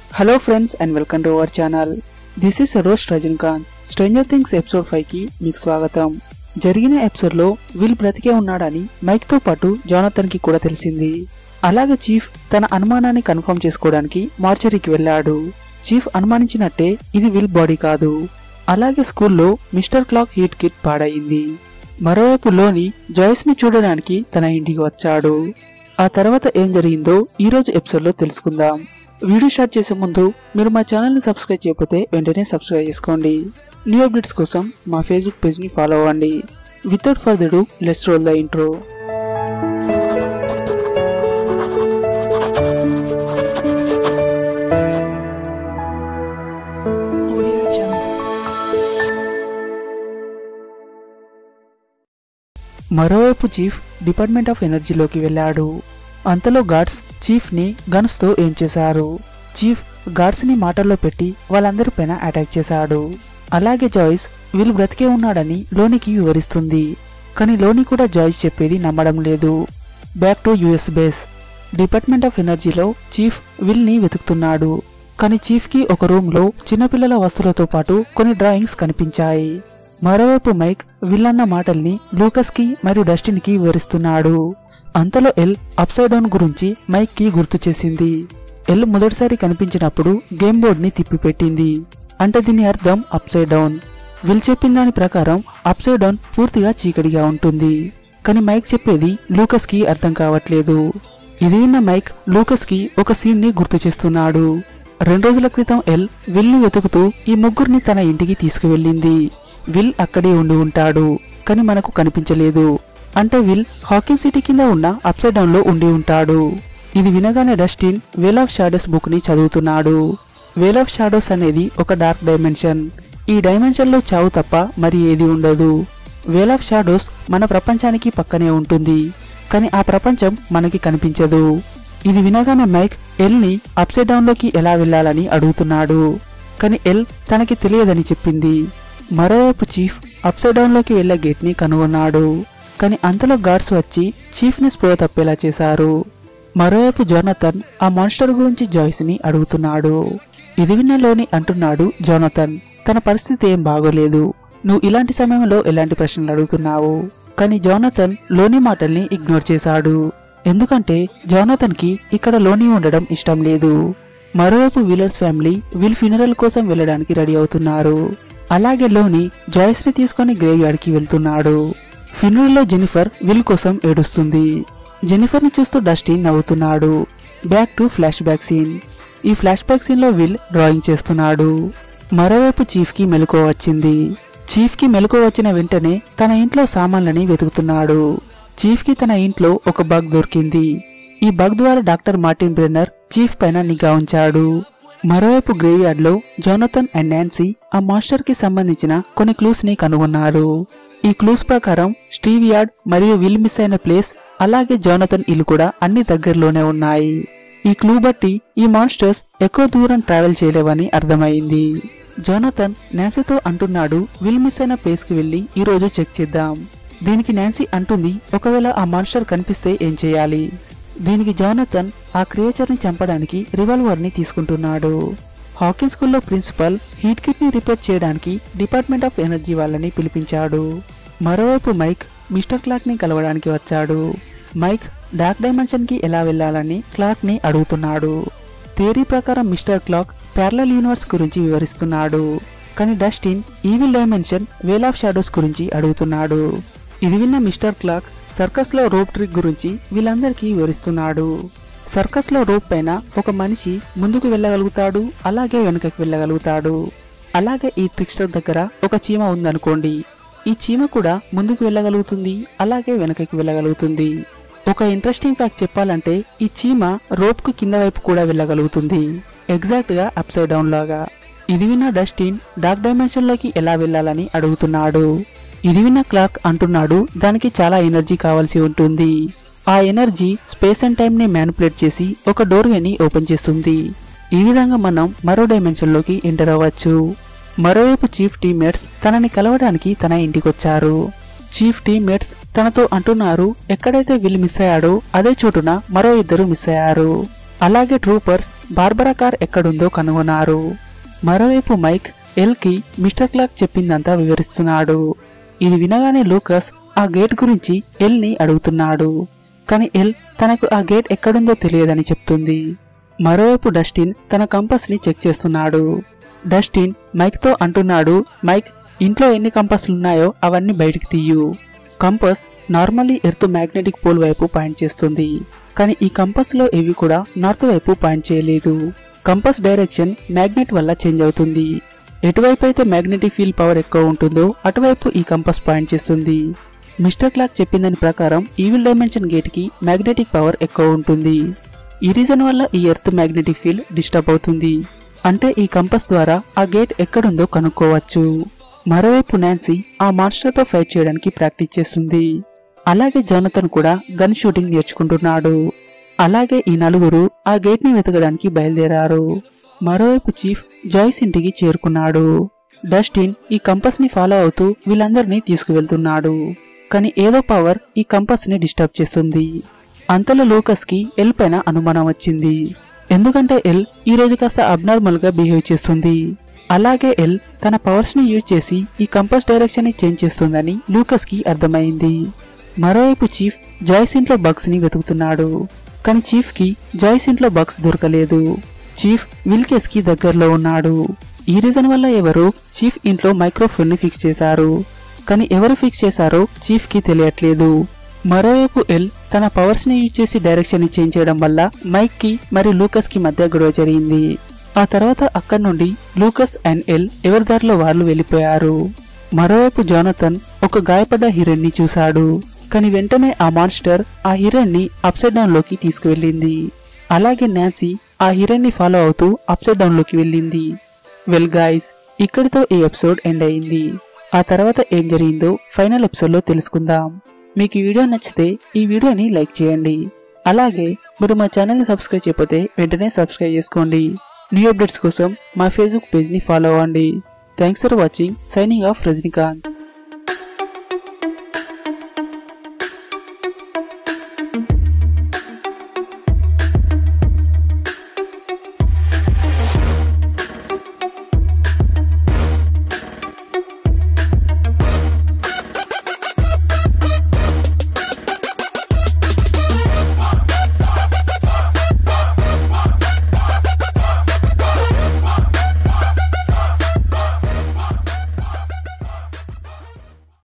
Hello friends and welcome to our channel this is Saroj Rajinikanth stranger things episode five కి మీకు స్వాగతం జరిగిన episode లో విల్ బ్రతికే ఉన్నాడని మైక్ తో పాటు జోనతన్ కి కూడా తెలిసింది అలాగే చీఫ్ తన అనుమానాన్ని కన్ఫర్మ్ చేసుకోవడానికి మార్చరీకి వెళ్ళాడు చీఫ్ అనుమానించినట్టే ఇది విల్ బాడీ కాదు అలాగే స్కూల్లో మిస్టర్ క్లాక్ హీట్ కిట్ పాడయింది మరోవైపు లోని జాయిస్ ని చూడడానికి తన ఇంటికి వచ్చాడు ఆ తర్వాత ఏం జరిగిందో ఈ రోజు ఎపిసోడ్ లో తెలుసుకుందాం వీడియో స్టార్ట్ చేసే ముందు మీరు మా ఛానల్ ని సబ్స్క్రైబ్ చేయకపోతే వెంటనే సబ్స్క్రైబ్ చేసుకోండి న్యూ అప్డేట్స్ కోసం మా ఫేస్బుక్ పేజ్ ని ఫాలో అవ్వండి without further do let's roll the intro Audio Jungle. మరోవైపు చీఫ్ డిపార్ట్మెంట్ ఆఫ్ ఎనర్జీలోకి వెళ్ళాడు అంతలో గార్డ్స్ చీఫ్ ని గన్స్ తో ఏం చేశారు చీఫ్ గార్డ్స్ ని మాటల్లో పెట్టి వాళ్ళందరి పైన అటాక్ చేశాడు అలాగే జాయిస్ వీళ్ళు బ్రతికే ఉన్నాడని లోనికి వివరిస్తుంది కానీ లోని కూడా జాయిస్ చెప్పేది నమ్మడం లేదు back to US base department of ఎనర్జీలో చీఫ్ విల్ ని వెతుకుతున్నాడు కానీ చీఫ్ కి ఒక రూమ్ లో చిన్నపిల్లల వస్తువులతో పాటు కొన్ని డ్రాయింగ్స్ కనిపించాయి మరోవైపు మైక్ విల్లన్న మాటల్ని లూకస్ కి మరియు డస్టిన్ కి వివరిస్తున్నాడు అంతలో ఎల్ అప్సైడ్ డౌన్ గురించి మైక్ కి గుర్తు చేసింది ఎల్ మొదటిసారి కనిపించినప్పుడు గేమ్ బోర్డ్ ని తిప్పిపెట్టింది అంటే దీని అర్థం అప్సైడ్ డౌన్ విల్ చెప్పిన దాని ప్రకారం అప్సైడ్ డౌన్ పూర్తిగా చీకటిగా ఉంటుంది కానీ మైక్ చెప్పేది లూకస్ కి అర్థం కావట్లేదు ఇది విన్న మైక్ లూకస్ కి ఒక సీన్ ని గుర్తు చేస్తున్నాడు రెండు రోజుల క్రితం ఎల్ విల్ ని వెతుకుతూ ఈ ముగ్గురిని తన ఇంటికి తీసుకువెళ్ళింది విల్ అక్కడే ఉండి ఉంటాడు కానీ మనకు కనిపించలేదు అంటే విల్ హాకింగ్ సిటీ కింద ఉన్న అప్సైడ్ డౌన్ లో ఉండి ఉంటాడు ఇది వినగానే Dustin vale of shadows book ని చదువుతున్నాడు వేల్ ఆఫ్ షాడోస్ అనేది ఒక డార్క్ డైమెన్షన్ ఈ డైమెన్షన్ లో చావు తప్ప మరి ఏది ఉండదు వేల్ ఆఫ్ షాడోస్ మన ప్రపంచానికి పక్కనే ఉంటుంది కానీ ఆ ప్రపంచం మనకి కనిపించదు ఇది వినగానే మైక్ ఎల్ ని అప్సైడ్ డౌన్ లోకి ఎలా వెళ్ళాలని అడుగుతున్నాడు కానీ ఎల్ తనకి తెలియదని చెప్పింది మరోవైపు చీఫ్ అప్సైడ్ డౌన్ లోకి వెళ్లే గేట్ ని కనుగొన్నాడు కానీ అంతలో గార్డ్స్ వచ్చి చీఫ్ ని స్పృహ తప్పేలా చేశారు మరోవైపు జోనతన్ ఆ మాన్స్టర్ గురించి జాయిస్ ని అడుగుతున్నాడు ఇది విన్న లోని అంటున్నాడు జోనతన్ తన పరిస్థితి ఏం బాగోలేదు నువ్వు ఇలాంటి సమయంలో ఎలాంటి ప్రశ్నలు అడుగుతున్నావు కానీ జోనతన్ లోని మాటల్ని ఇగ్నోర్ చేశాడు ఎందుకంటే జోనతన్ కి ఇక్కడ లోని ఉండడం ఇష్టం లేదు మరోవైపు విలర్స్ ఫ్యామిలీ విల్ ఫ్యూనరల్ కోసం వెళ్ళడానికి రెడీ అవుతున్నారు అలాగే లోని జాయిస్ ని తీసుకొని గ్రేవ్ యార్డ్ కి వెళ్తున్నాడు ఫ్యూనరల్ లో జెనిఫర్ విల్ కోసం ఏడుస్తుంది జెనిఫర్ ని చూస్తూ డస్టిన్ నవ్వుతున్నాడు back to flashback scene ఈ ఫ్లాష్ బ్యాక్ సీన్ లో విల్ డ్రాయింగ్ చేస్తున్నాడు మరోవైపు చీఫ్ కి మెలకువ వచ్చింది చీఫ్ కి మెలకువ వచ్చిన వెంటనే తన ఇంట్లో సామాన్లని వెతుకుతున్నాడు చీఫ్ కి తన ఇంట్లో ఒక బగ్ దొరికింది ఈ బగ్ ద్వారా డాక్టర్ మార్టిన్ బ్రెన్నర్ చీఫ్ పైన నిఘా ఉంచాడు మరోవైపు గ్రేవ్యార్డ్ లో జోనథన్ అండ్ నాన్సీ ఆ మాస్టర్ కి సంబంధించిన కొన్ని క్లూస్ ని కనుగొన్నారు ఈ క్లూస్ ప్రకారం స్టీవ్ యార్డ్ మరియు విల్ మిస్ అయిన ప్లేస్ అలాగే జోనథన్ ఇల్లు కూడా అన్ని దగ్గరలోనే ఉన్నాయి ఈ క్లూ బట్టి ఈ మాన్స్టర్స్ ఎక్కువ దూరం ట్రావెల్ చేయలేవని అర్థమైంది జోనథన్ నాన్సీతో అంటున్నాడు విల్ మిస్ అయిన ప్లేస్ కి వెళ్లి ఈ రోజు చెక్ చేద్దాం దీనికి నాన్సీ అంటుంది ఒకవేళ ఆ మాన్స్టర్ కనిపిస్తే ఏం చేయాలి దీనికి జోనథన్ ఆ క్రియేచర్ ని చంపడానికి రివాల్వర్ ని తీసుకుంటున్నాడు హాకింగ్ స్కూల్లో ప్రిన్సిపల్ హీట్ కిట్ ని రిపేర్ చేయడానికి డిపార్ట్మెంట్ ఆఫ్ ఎనర్జీ వాళ్ళని పిలిపించాడు మరోవైపు మైక్ మిస్టర్ క్లాక్ ని కలవడానికి వచ్చాడు మైక్ డార్క్ డైమెన్షన్ కి ఎలా వెళ్ళాలని క్లాక్ ని అడుగుతున్నాడు థియరీ ప్రకారం మిస్టర్ క్లాక్ ప్యారలల్ యూనివర్స్ గురించి వివరిస్తున్నాడు కానీ Dustin evil dimension vale of shadows గురించి అడుగుతున్నాడు ఇది విన్న మిస్టర్ క్లాక్ సర్కస్ లో రోప్ ట్రిక్ గురించి వీళ్ళందరికీ వివరిస్తున్నాడు సర్కస్ లో రోప్ పైన ఒక మనిషి ముందుకు వెళ్ళగలుగుతాడు అలాగే వెనుకకి వెళ్ళగలుగుతాడు అలాగే ఈ ట్రిక్స్టర్ దగ్గర ఒక చీమ ఉందనుకోండి ఈ చీమ కూడా ముందుకు వెళ్ళగలుగుతుంది అలాగే వెనకకి వెళ్ళగలుగుతుంది ఒక ఇంట్రెస్టింగ్ ఫ్యాక్ట్ చెప్పాలంటే ఈ చీమ రోప్ కు కింద వైపు కూడా వెళ్ళగలుగుతుంది ఎగ్జాక్ట్ గా అప్సైడ్ డౌన్ లాగా ఇది విన్న డస్టిన్ డార్క్ డైమెన్షన్ లోకి ఎలా వెళ్ళాలని అడుగుతున్నాడు ఇది విన్న క్లాక్ అంటున్నాడు దానికి చాలా ఎనర్జీ కావాల్సి ఉంటుంది ఆ ఎనర్జీ స్పేస్ అండ్ టైం ని మ్యానిపులేట్ చేసి ఒక డోర్వేని ఓపెన్ చేస్తుంది ఈ విధంగా మనం మరో డైమెన్షన్ లోకి ఎంటర్ అవ్వచ్చు మరోవైపు చీఫ్ టీమ్మేట్స్ తనని కలవడానికి తన ఇంటికొచ్చారు చీఫ్ టీమ్మేట్స్ తనతో అంటున్నారు ఎక్కడైతే విల్ మిస్ అయ్యాడో అదే చోటున మరో ఇద్దరు మిస్ అయ్యారు అలాగే ట్రూపర్స్ బార్బరా కార్ ఎక్కడుందో కనుగొన్నారు మరోవైపు మైక్ ఎల్కి మిస్టర్ క్లార్క్ చెప్పిందంతా వివరిస్తున్నాడు ఇది వినగానే లూకస్ ఆ గేట్ గురించి ఎల్ని అడుగుతున్నాడు కానీ ఎల్ తనకు ఆ గేట్ ఎక్కడుందో తెలియదని చెప్తుంది మరోవైపు డస్టిన్ తన కంపస్ని చెక్ చేస్తున్నాడు డస్టిన్ మైక్తో అంటున్నాడు మైక్ ఇంట్లో ఎన్ని కంపస్లున్నాయో అవన్నీ బయటికి తీయు compass normally earth magnetic pole వైపు పాయింట్ చేస్తుంది కానీ ఈ కంపస్లో ఏవి కూడా నార్త్ వైపు పాయింట్ చేయలేదు కంపస్ డైరెక్షన్ మ్యాగ్నెట్ వల్ల చేంజ్ అవుతుంది ఎటువైపు అయితే మ్యాగ్నెటిక్ ఫీల్డ్ పవర్ ఎక్కువ ఉంటుందో అటువైపు ఈ కంపస్ పాయింట్ చేస్తుంది మిస్టర్ క్లాక్ చెప్పిందని ప్రకారం ఈవిల్ డైమెన్షన్ గేట్ కి మ్యాగ్నెటిక్ పవర్ ఎక్కువ ఉంటుంది ఈ రీజన్ వల్ల ఈ ఎర్త్ మ్యాగ్నెటిక్ ఫీల్డ్ డిస్టర్బ్ అవుతుంది అంటే ఈ కంపస్ ద్వారా ఆ గేట్ ఎక్కడుందో కనుక్కోవచ్చు మరోవైపు నాన్సీ ఆ మాన్స్టర్తో ఫైట్ చేయడానికి ప్రాక్టీస్ చేస్తుంది అలాగే జోనతన్ కూడా గన్ షూటింగ్ నేర్చుకుంటున్నాడు అలాగే ఈ నలుగురు ఆ గేట్ ని వెతకడానికి బయలుదేరారు మరోవైపు చీఫ్ జాయ్స్ ఇంటికి చేరుకున్నాడు డస్టిన్ ఈ కంపస్ ని ఫాలో అవుతూ వీళ్ళందరినీ తీసుకువెళ్తున్నాడు కానీ ఏదో పవర్ ఈ కంపస్ ని డిస్టర్బ్ చేస్తుంది అంతలో లూకస్ కి ఎల్ పైన అనుమానం వచ్చింది ఎందుకంటే ఎల్ ఈ రోజు కాస్త అబ్నార్మల్ గా బిహేవ్ చేస్తుంది అలాగే ఎల్ తన పవర్స్ ని యూజ్ చేసి ఈ కంపస్ డైరెక్షన్ ని చేంజ్ చేస్తుందని లూకస్ కి అర్థమైంది మరోవైపు చీఫ్ జాయ్స్ ఇంట్లో బగ్స్ ని వెతుకుతున్నాడు కానీ చీఫ్ కి జాయ్స్ ఇంట్లో బగ్స్ దొరకలేదు చీఫ్ విల్కేస్ కి దగ్గరలో ఉన్నాడు ఈ రీజన్ వల్ల ఎవరు చీఫ్ ఇంట్లో మైక్రోఫోన్ ని ఫిక్స్ చేశారు కానీ ఎవరు ఫిక్స్ చేశారో చీఫ్ కి తెలియట్లేదు మరోవైపు ఎల్ తన పవర్స్ ని యూజ్ చేసి డైరెక్షన్ ని చేంజ్ చేయడం వల్ల మైక్ కి మరియు లూకస్ కి మధ్య గొడవ జరిగింది ఆ తర్వాత అక్కడి నుండి లూకస్ అండ్ ఎల్ ఎవరి దారిలో వాళ్ళు వెళ్ళిపోయారు మరోవైపు జోనతన్ ఒక గాయపడ్డ హీరోయిన్ ని చూశాడు కానీ వెంటనే ఆ మాన్స్టర్ ఆ హీరోయిన్ ని అప్సైడ్ డౌన్ లోకి తీసుకువెళ్ళింది అలాగే నాన్సీ ఆ హీరోయిన్ ని ఫాలో అవుతూ అప్సైడ్ డౌన్ లోకి వెళ్ళింది వెల్ గాయస్ ఇక్కడితో ఈ ఎపిసోడ్ ఎండ్ అయింది ఆ తర్వాత ఏం జరిగిందో ఫైనల్ ఎపిసోడ్ లో తెలుసుకుందాం మీకు ఈ వీడియో నచ్చితే ఈ వీడియోని లైక్ చేయండి అలాగే మీరు మా ఛానల్ని సబ్స్క్రైబ్ చేయకపోతే వెంటనే సబ్స్క్రైబ్ చేసుకోండి న్యూ అప్డేట్స్ కోసం మా ఫేస్బుక్ పేజ్ని ఫాలో అవ్వండి thanks for watching signing off Rajinikanth